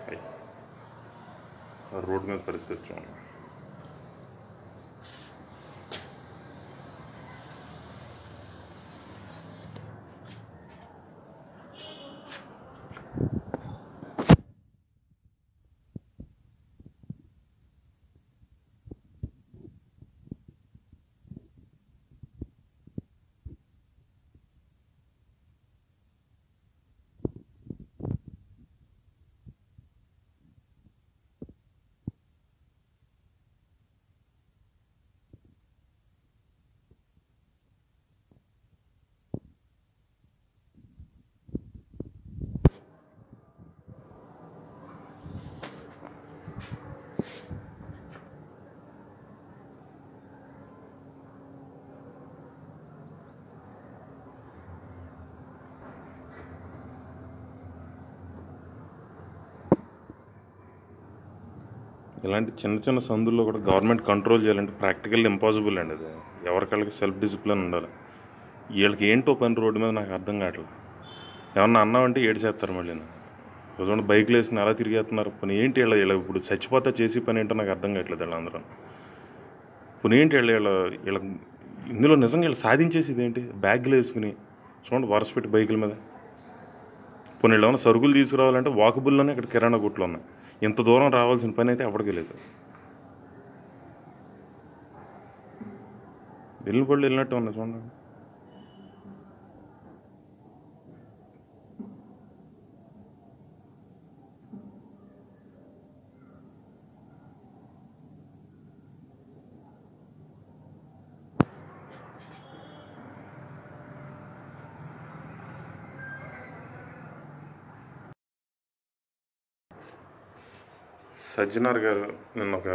అయ్. రోడ్డు మీద పరిస్థితి చూడండి ఇలాంటి చిన్న చిన్న సందుల్లో కూడా గవర్నమెంట్ కంట్రోల్ చేయాలంటే ప్రాక్టికల్ ఇంపాసిబుల్ అండి అది ఎవరికాళ్ళకి సెల్ఫ్ డిసిప్లిన్ ఉండాలి వీళ్ళకి ఏంటో పని రోడ్డు మీద నాకు అర్థం కావట్లేదు ఏమన్నా అన్నామంటే ఏడు చేస్తారు మళ్ళీ రోజు బైక్లు వేసుకుని అలా తిరిగేస్తున్నారు పని ఏంటి వీళ్ళ వీళ్ళ ఇప్పుడు చచ్చిపోతే చేసి పని ఏంటో నాకు అర్థం కావట్లేదు వీళ్ళందరూ పని ఏంటి వీళ్ళ వీళ్ళ వీళ్ళ ఇందులో నిజంగా వీళ్ళు సాధించేసి ఏంటి బ్యాగ్లు వేసుకుని చూడండి వరస పెట్టి బైకుల మీద పోనీ వీళ్ళు ఏమైనా సరుకులు తీసుకురావాలంటే వాకబుల్లోనే ఇక్కడ కిరాణా గుట్లు ఉన్నాయి ఇంత దూరం రావాల్సిన పని అయితే ఎప్పటికీ లేదు వెళ్ళిన పళ్ళు వెళ్ళినట్టు ఉన్నాయి చూడండి సజ్జనార్ గారు నిన్న ఒక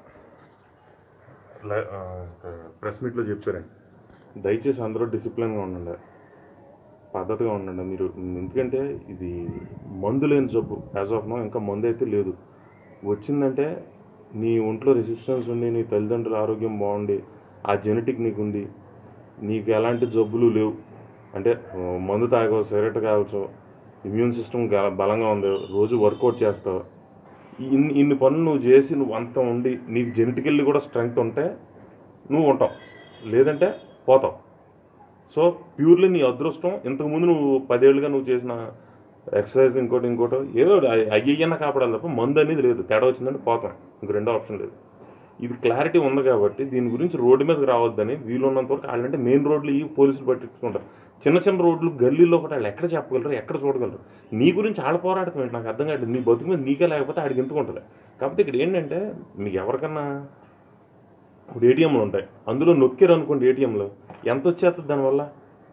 లై- ఆ, ఒక ప్రెస్ మీట్లో చెప్పారండి దయచేసి అందరూ డిసిప్లిన్గా ఉండండి పద్ధతిగా ఉండండి మీరు ఎందుకంటే ఇది మందు లేని జబ్బు యాజ్ ఆఫ్ నో ఇంకా మందు అయితే లేదు వచ్చిందంటే నీ ఒంట్లో రెసిస్టెన్స్ ఉండి నీ తల్లిదండ్రుల ఆరోగ్యం బాగుండి ఆ జెనెటిక్ నీకు ఉంది నీకు ఎలాంటి జబ్బులు లేవు అంటే ఆ, మందు తాగవచ్చు సిగరెట్ కావచ్చు ఇమ్యూన్ సిస్టమ్ బలంగా ఉంది రోజు వర్కౌట్ చేస్తావు ఇన్ని ఇన్ని పనులు నువ్వు చేసి నువ్వు అంత ఉండి నీకు జెనెటికల్లీ కూడా స్ట్రెంగ్త్ ఉంటే నువ్వు ఉంటావు లేదంటే పోతావు సో ప్యూర్లీ నీ అదృష్టం ఇంతకుముందు నువ్వు పదేళ్ళుగా నువ్వు చేసిన ఎక్సర్సైజ్ ఇంకోటి ఇంకోటి ఏదో అయ్యన్న కాపాడాలి తప్ప మందు అనేది లేదు తేడా వచ్చిందంటే పోతాం ఇంక రెండో ఆప్షన్ లేదు ఇది క్లారిటీ ఉంది కాబట్టి దీని గురించి రోడ్డు మీదకి రావద్దని వీలున్నంత వరకు వాళ్ళంటే మెయిన్ రోడ్లు ఈ పోలీసులు పట్టించుకుంటారు చిన్న చిన్న రోడ్లు గల్లీలో ఒకటి వాళ్ళు ఎక్కడ చెప్పగలరు ఎక్కడ చూడగలరు నీ గురించి ఆడ పోరాటం ఏంటి నాకు అర్థం కాదు నీ బతుకు మీద నీకే లేకపోతే ఆడికి ఎందుకుంటుంది కాకపోతే ఇక్కడ ఏంటంటే మీకు ఎవరికన్నా ఇప్పుడు ఏటీఎంలు ఉంటాయి అందులో నొక్కారు అనుకోండి ఏటీఎంలో ఎంత వచ్చేస్తుంది దానివల్ల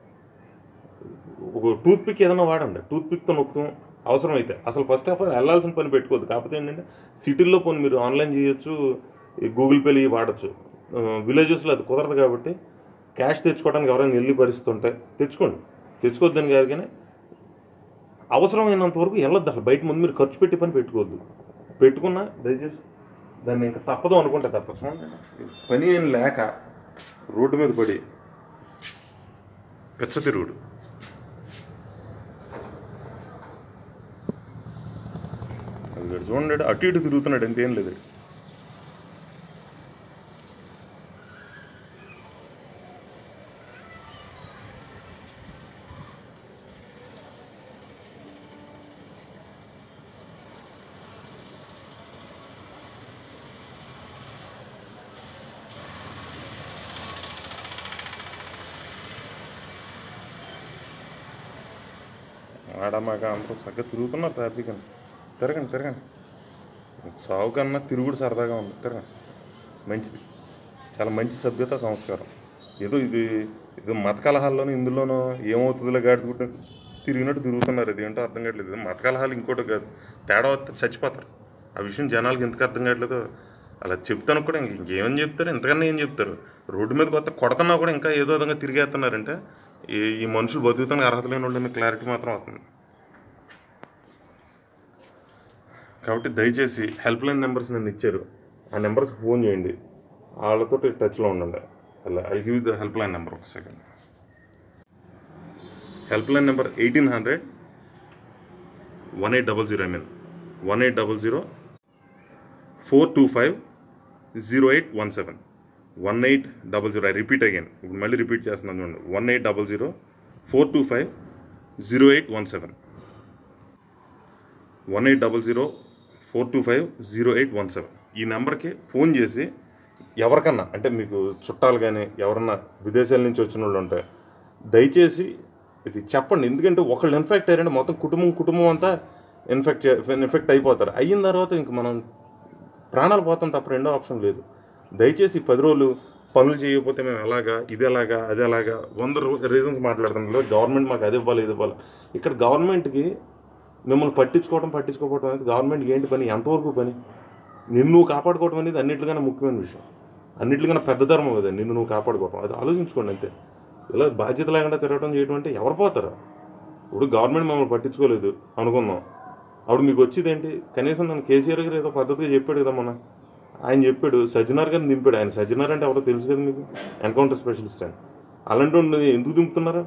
ఒక టూత్ పిక్ ఏదైనా వాడండి టూత్ పిక్తో నొక్కుతాం అవసరం అయితే అసలు ఫస్ట్ ఆఫ్ ఆల్ వెళ్ళాల్సిన పని పెట్టుకోవద్దు కాకపోతే ఏంటంటే సిటీల్లో పోనీ మీరు ఆన్లైన్ చేయొచ్చు ఈ గూగుల్ పేలు ఇవి వాడచ్చు విలేజెస్లో అది కుదరదు కాబట్టి క్యాష్ తెచ్చుకోవడానికి ఎవరైనా వెళ్ళి పరిస్థితి ఉంటే తెచ్చుకోండి తెచ్చుకోవద్దని కాదు కానీ అవసరమైనంత వరకు వెళ్ళొద్దు అసలు బయట ముందు మీరు ఖర్చు పెట్టి పని పెట్టుకోవద్దు పెట్టుకున్నా దయచేసి దాన్ని ఇంకా తప్పదు అనుకుంటే తప్ప చూడండి, పని ఏం లేక రోడ్డు మీద పడి పిచ్చ తిరుగుడు అది వీడు చూడండి అటు ఇటు తిరుగుతున్నాడు అంతేం లేదు ఆడ మాక అందరూ చక్కగా తిరుగుతున్నారు ట్రాఫిక్ అని తిరగండి తిరగండి సాగు కన్నా తిరుగుడు సరదాగా ఉంది తిరగండి మంచిది చాలా మంచి సభ్యత సంస్కారం ఏదో ఇది ఇది మత కలహాల్లోనూ ఇందులోనూ ఏమవుతుందిలే గాడుకుంటే తిరిగినట్టు తిరుగుతున్నారు ఇది ఏంటో అర్థం కావట్లేదు ఇది మత కలహాలు ఇంకోటి కాదు తేడా వస్తే చచ్చిపోతారు ఆ విషయం జనాలకి ఎందుకు అర్థం కావట్లేదు అలా చెప్తాను కూడా ఇంక ఇంకేమని చెప్తారు ఇంతకన్నా ఏం చెప్తారు రోడ్డు మీద కొత్త కొడుతున్నా కూడా ఇంకా ఏదో విధంగా తిరిగేస్తున్నారంటే ఈ ఈ మనుషులు బతుకుతానికి అర్హత లేని వాళ్ళని క్లారిటీ మాత్రం అవుతుంది కాబట్టి దయచేసి హెల్ప్ లైన్ నెంబర్స్ నన్ను ఇచ్చారు ఆ నెంబర్స్ ఫోన్ చేయండి వాళ్ళతో టచ్లో ఉండండి అలా I give the help line number ఒక second help line number eighteen hundred one eight double zero I mean one eight double zero four two five zero eight one seven one eight double zero I repeat again ఇప్పుడు మళ్ళీ repeat చేస్తున్నాను చూడండి one eight double zero four two five zero eight one seven one eight double zero four two five zero eight one seven ఈ నెంబర్కి phone చేసి ఎవరికన్నా అంటే మీకు చుట్టాలు కానీ ఎవరన్నా విదేశాల నుంచి వచ్చిన వాళ్ళు ఉంటే దయచేసి ఇది చెప్పండి ఎందుకంటే ఒకళ్ళు ఇన్ఫెక్ట్ అయ్యారంటే మొత్తం కుటుంబం కుటుంబం అంతా ఇన్ఫెక్ట్ ఇన్ఫెక్ట్ అయిపోతారు అయిన తర్వాత ఇంక మనం ప్రాణాలు పోతాం తప్ప రెండో ఆప్షన్ లేదు దయచేసి పది రోజులు పనులు చేయకపోతే మేము ఎలాగా ఇది ఎలాగా అది ఎలాగా వంద రీజన్స్ మాట్లాడుతున్నాం గవర్నమెంట్ మాకు అది ఇవ్వాలి ఇది ఇవ్వాలి ఇక్కడ గవర్నమెంట్కి మిమ్మల్ని పట్టించుకోవడం పట్టించుకోకపోవడం అనేది గవర్నమెంట్కి ఏంటి పని ఎంతవరకు పని నిన్ను నువ్వు కాపాడుకోవడం అనేది అన్నిటికన్నా ముఖ్యమైన విషయం అన్నిటికన్నా పెద్ద ధర్మం అది నిన్ను నువ్వు కాపాడుకోవడం అది ఆలోచించుకోండి అంతే ఇలా బాధ్యత లేకుండా తిరగడం చేయడం అంటే ఎవరు పోతారు ఇప్పుడు గవర్నమెంట్ మమ్మల్ని పట్టించుకోలేదు అనుకుందాం అప్పుడు మీకు వచ్చేది ఏంటి కనీసం నన్ను కేసీఆర్ గారు ఏదో పద్ధతిగా చెప్పాడు కదా మొన్న ఆయన చెప్పాడు సజ్జనార్ గారిని దింపాడు ఆయన సజ్జనార్ అంటే ఎవరో తెలుసు కదా మీకు ఎన్కౌంటర్ స్పెషలిస్ట్ అని అలాంటి వాడిని ఎందుకు దింపుతున్నారు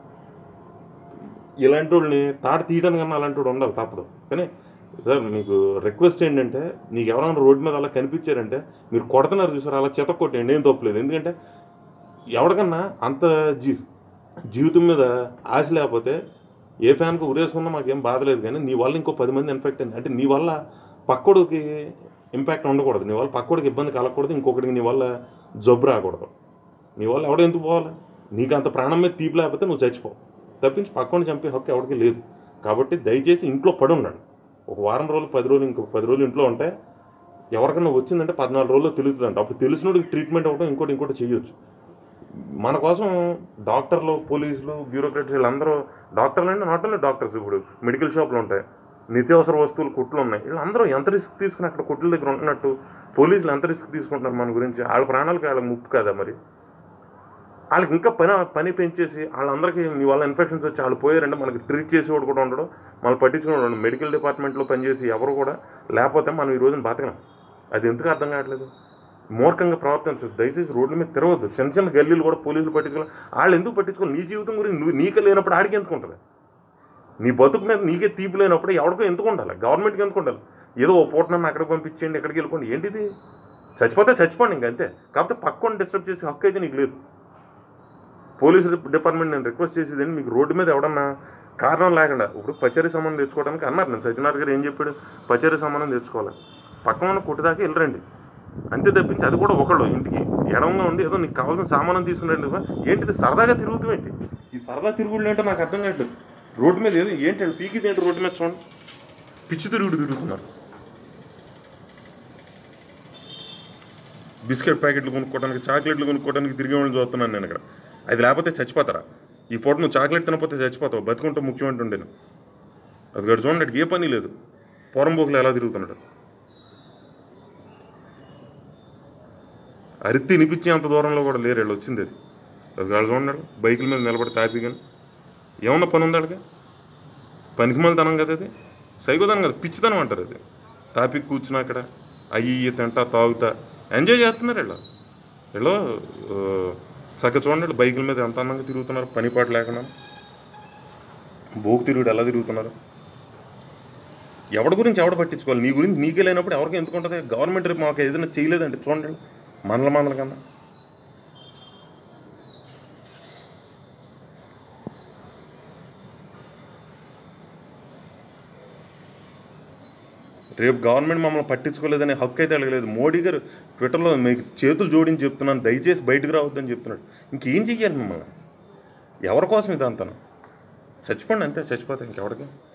ఇలాంటి వాళ్ళని తాట తీయడానికి కన్నా అలాంటి వాడు ఉండాలి తప్పదు కానీ సార్ మీకు రిక్వెస్ట్ ఏంటంటే నీకు ఎవరైనా రోడ్డు మీద అలా కనిపించారంటే మీరు కొడుతున్నారు చూసారు అలా చెత్త కొట్టండి ఏం తప్పలేదు ఎందుకంటే ఎవరికన్నా అంత జీ జీవితం మీద ఆశ లేకపోతే ఏ ఫ్యాన్కు ఉరేసుకున్నా మాకేం బాధ లేదు కానీ నీ వల్ల ఇంకో పది మంది ఇన్ఫెక్ట్ అయింది అంటే నీ వల్ల పక్కోడికి ఇంపాక్ట్ ఉండకూడదు నీ వల్ల పక్కోడికి ఇబ్బంది కలగకూడదు ఇంకొకటికి నీ వల్ల జబ్బు రాకూడదు నీ వల్ల ఎవడో ఎందుకు పోవాలి నీకు అంత ప్రాణం మీద తీపి లేకపోతే నువ్వు చచ్చిపోవు తప్పించి పక్కని చంపే హక్కు ఎవరికి లేదు కాబట్టి దయచేసి ఇంట్లో పడి ఉండండి ఒక వారం రోజులు పది రోజులు ఇంకో పది రోజులు ఇంట్లో ఉంటే ఎవరికైనా వచ్చిందంటే పద్నాలుగు రోజుల్లో తెలుస్తుందంట అప్పుడు తెలిసినోడికి ట్రీట్మెంట్ అవ్వడం ఇంకోటి ఇంకోటి చేయొచ్చు మన కోసం డాక్టర్లు పోలీసులు బ్యూరోక్రాట్స్ వీళ్ళందరూ డాక్టర్లు అంటే నాట్ ఓన్లీ డాక్టర్స్ ఇప్పుడు మెడికల్ షాపులు ఉంటాయి నిత్యావసర వస్తువులు కుట్లు ఉన్నాయి వీళ్ళందరూ ఎంత రిస్క్ తీసుకుని అక్కడ కుట్ల దగ్గర ఉంటున్నట్టు పోలీసులు ఎంత రిస్క్ తీసుకుంటున్నారు మన గురించి వాళ్ళ ప్రాణాలకి వాళ్ళ ముప్పు కదా మరి వాళ్ళకి ఇంకా పని పని పెంచేసి వాళ్ళందరికీ మీ వల్ల ఇన్ఫెక్షన్స్ వచ్చి వాళ్ళు పోయారంటే మనకి ట్రీట్ చేసేవాడు కూడా ఉండడు మనం పట్టించుకున్నాడు మెడికల్ డిపార్ట్మెంట్లో పనిచేసి ఎవరు కూడా లేకపోతే మనం ఈ రోజున బతకం అది ఎందుకు అర్థం కావట్లేదు మూర్ఖంగా ప్రవర్తించదు దయచేసి రోడ్ల మీద తిరగద్దు చిన్న చిన్న గల్లీలు కూడా పోలీసులు పట్టించుకోవాలి వాళ్ళు ఎందుకు పట్టించుకోవాలి నీ జీవితం గురించి నువ్వు నీకే లేనప్పుడు ఆడికి ఎందుకు ఉంటుంది నీ బతుకు మీద నీకే తీపి లేనప్పుడు ఎవరికో ఎందుకు ఉండాలి గవర్నమెంట్కి ఎందుకు ఉండాలి ఏదో ఓ పూట నన్ను అక్కడికి పంపించేయండి ఎక్కడికి వెళ్ళిపోండి ఏంటిది చచ్చిపోతే చచ్చిపోండి ఇంక అంతే కాకపోతే పక్కన డిస్టర్బ్ చేసే హక్కు అయితే నీకు లేదు పోలీసు డిపార్ట్మెంట్ నేను రిక్వెస్ట్ చేసేది మీకు రోడ్డు మీద ఎవడన్నా కారణం లేకుండా ఇప్పుడు పచారీ సంబంధం తెచ్చుకోవడానికి అన్నారు నేను సత్యనారాయణ గారు ఏం చెప్పాడు పచారీ సంబంధం తెచ్చుకోవాలి పక్కన ఉన్న కొట్టుదాకా వెళ్ళరండి అంతే తప్పించి అది కూడా ఒకళ్ళు ఇంటికి ఎడంగా ఉండి ఏదో నీకు కావాల్సిన సామానం తీసుకురండి ఏంటిది సరదాగా తిరుగుతామేంటి ఈ సరదా తిరుగుళ్ళు ఏంటో నాకు అర్థం కావట్లేదు రోడ్డు మీద ఏదో ఏంటండి పీకిది ఏంటి రోడ్డు మీద చూడండి పిచ్చి తిరుగుడు తిరుగుతున్నారు బిస్కెట్ ప్యాకెట్లు కొనుక్కోవడానికి చాక్లెట్లు కొనుక్కోవడానికి తిరిగే వాళ్ళని చూస్తున్నాను నేను ఇక్కడ అది లేకపోతే చచ్చిపోతారా ఈ పూట నువ్వు చాక్లెట్ తినకపోతే చచ్చిపోతావు బతుకుంటే ముఖ్యమంటే ఉండేను అది గడు చూడండి వాడికి ఏ పని లేదు పోరంబోకులు ఎలా తిరుగుతున్నాడు అరిత్తి వినిపించే అంత దూరంలో కూడా లేరు వీళ్ళు వచ్చింది అది అది వాళ్ళు చూడండి బైకుల మీద నిలబడి తాపి కానీ ఏమన్నా పని ఉంది వాళ్ళకి పనికి తనం కదా అది సైకోదనం కదా పిచ్చితనం అంటారు అది తాపి కూర్చుని అక్కడ అయ్యి ఇయ్యి తింటా తాగుతా ఎంజాయ్ చేస్తున్నారు వీళ్ళు వీళ్ళు ఆ, చక్క చూడండి వీళ్ళు బైకుల మీద ఎంత అందంగా తిరుగుతున్నారు పని పాట లేకుండా బోకు తిరుగుడు ఎలా తిరుగుతున్నారు ఎవడి గురించి ఎవడ పట్టించుకోవాలి నీ గురించి నీకే లేనప్పుడు ఎవరికి ఎందుకు ఉంటుంది గవర్నమెంట్ రేపు మాకు ఏదైనా చేయలేదంటే చూడండి మండల మండల కన్నా రేపు గవర్నమెంట్ మమ్మల్ని పట్టించుకోలేదనే హక్కు అయితే అడగలేదు మోడీ గారు ట్విట్టర్లో మీకు చేతులు జోడించి చెప్తున్నాను దయచేసి బయటకు రావద్దని చెప్తున్నాడు ఇంకేం చెయ్యాలి మిమ్మల్ని ఎవరి కోసం ఇదంతా చచ్చిపోండి అంతే చచ్చిపోతే ఇంకెవరికి